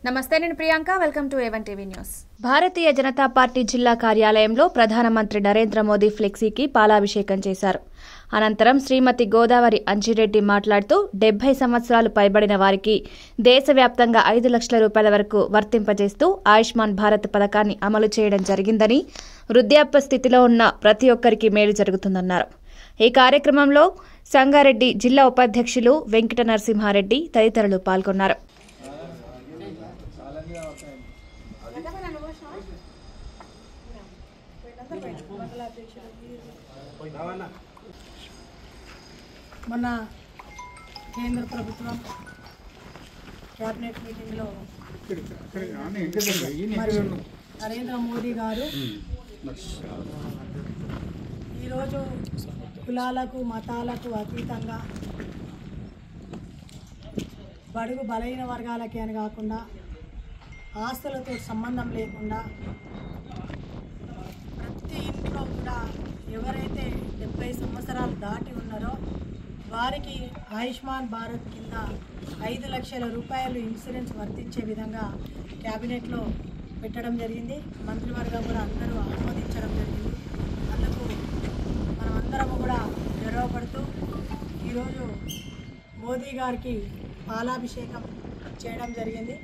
నమస్తే నేను Priyanka welcome to A one TV news Bharatiya Janata Party జిల్లా కార్యాలయంలో ప్రధానమంత్రి నరేంద్ర మోదీ ఫ్లెక్సీకి పాలాభిషేకం చేశారు అనంతరం శ్రీమతి గోదావరి అంజిరెడ్డి మాట్లాడుతూ డెబ్బై సంవత్సరాలు పైబడిన వారికి దేశవ్యాప్తంగా ఐదు లక్షల రూపాయల వరకు వర్తింపజేస్తూ ఆయుష్మాన్ భారత్ పథకాన్ని అమలు చేయడం జరిగిందని వృద్ధాప్య స్థితిలో ఉన్న ప్రతి ఒక్కరికి మేలు జరుగుతుందన్నారు ఈ కార్యక్రమంలో సంగారెడ్డి జిల్లా ఉపాధ్యక్షులు వెంకట నరసింహారెడ్డి తదితరులు పాల్గొన్నారు మొన్న కేంద్ర ప్రభుత్వం క్యాబినెట్ మీటింగ్లో మరి నరేంద్ర మోదీ గారు ఈరోజు కులాలకు మతాలకు అతీతంగా బడుగు బలైన వర్గాలకి అని కాకుండా ఆస్తులతో సంబంధం లేకుండా ప్రతి ఇంట్లో కూడా ఎవరైతే డెబ్బై సంవత్సరాలు దాటి ఉన్నారో వారికి ఆయుష్మాన్ భారత్ కింద ఐదు లక్షల రూపాయలు ఇన్సూరెన్స్ వర్తించే విధంగా క్యాబినెట్లో పెట్టడం జరిగింది మంత్రివర్గం కూడా అందరూ ఆమోదించడం జరిగింది అందుకు మనమందరము కూడా గర్వపడుతూ ఈరోజు మోదీ గారికి పాలాభిషేకం చేయడం జరిగింది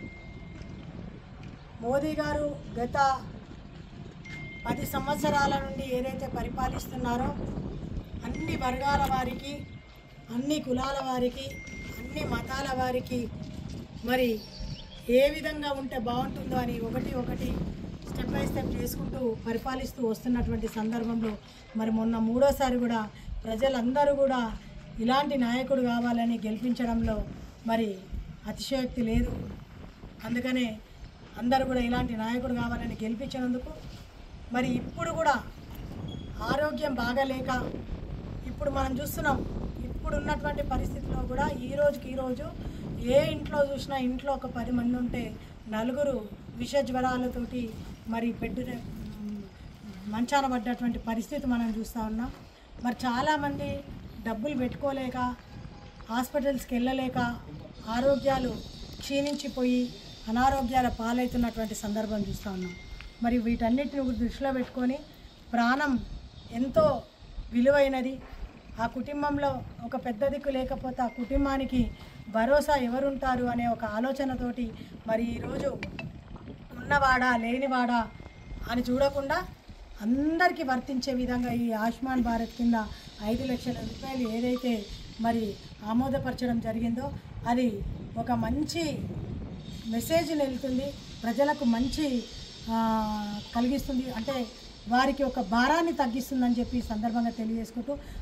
మోదీ గారు గత పది సంవత్సరాల నుండి ఏదైతే పరిపాలిస్తున్నారో అన్ని వర్గాల వారికి అన్ని కులాల వారికి అన్ని మతాల వారికి మరి ఏ విధంగా ఉంటే బాగుంటుందో అని ఒకటి ఒకటి స్టెప్ బై స్టెప్ చేసుకుంటూ పరిపాలిస్తూ వస్తున్నటువంటి సందర్భంలో మరి మొన్న మూడోసారి కూడా ప్రజలందరూ కూడా ఇలాంటి నాయకుడు కావాలని గెలిపించడంలో మరి అతిశయోక్తి లేదు అందుకనే అందరూ కూడా ఇలాంటి నాయకుడు కావాలని గెలిపించినందుకు మరి ఇప్పుడు కూడా ఆరోగ్యం బాగాలేక ఇప్పుడు మనం చూస్తున్నాం ఇప్పుడు ఉన్నటువంటి పరిస్థితిలో కూడా ఈ రోజుకి ఈ రోజు ఏ ఇంట్లో చూసినా ఇంట్లో ఒక పది మంది ఉంటే నలుగురు విష జ్వరాలతోటి మరి పెట్టు మంచాన పడ్డటువంటి పరిస్థితి మనం చూస్తూ ఉన్నాం మరి చాలామంది డబ్బులు పెట్టుకోలేక హాస్పిటల్స్కి వెళ్ళలేక ఆరోగ్యాలు క్షీణించిపోయి అనారోగ్యాల పాలవుతున్నటువంటి సందర్భం చూస్తూ ఉన్నాం మరి వీటన్నిటిని దృష్టిలో పెట్టుకొని ప్రాణం ఎంతో విలువైనది ఆ కుటుంబంలో ఒక పెద్ద దిక్కు లేకపోతే ఆ కుటుంబానికి భరోసా ఎవరుంటారు అనే ఒక ఆలోచనతోటి మరి ఈరోజు ఉన్నవాడా లేనివాడా అని చూడకుండా అందరికీ వర్తించే విధంగా ఈ ఆయుష్మాన్ భారత్ కింద ఐదు లక్షల రూపాయలు ఏదైతే మరి ఆమోదపరచడం జరిగిందో అది ఒక మంచి మెసేజ్ వెళ్తుంది ప్రజలకు మంచి ఆ, కలిగిస్తుంది అంటే వారికి ఒక భారాన్ని తగ్గిస్తుందని చెప్పి ఈ సందర్భంగా తెలియజేసుకుంటూ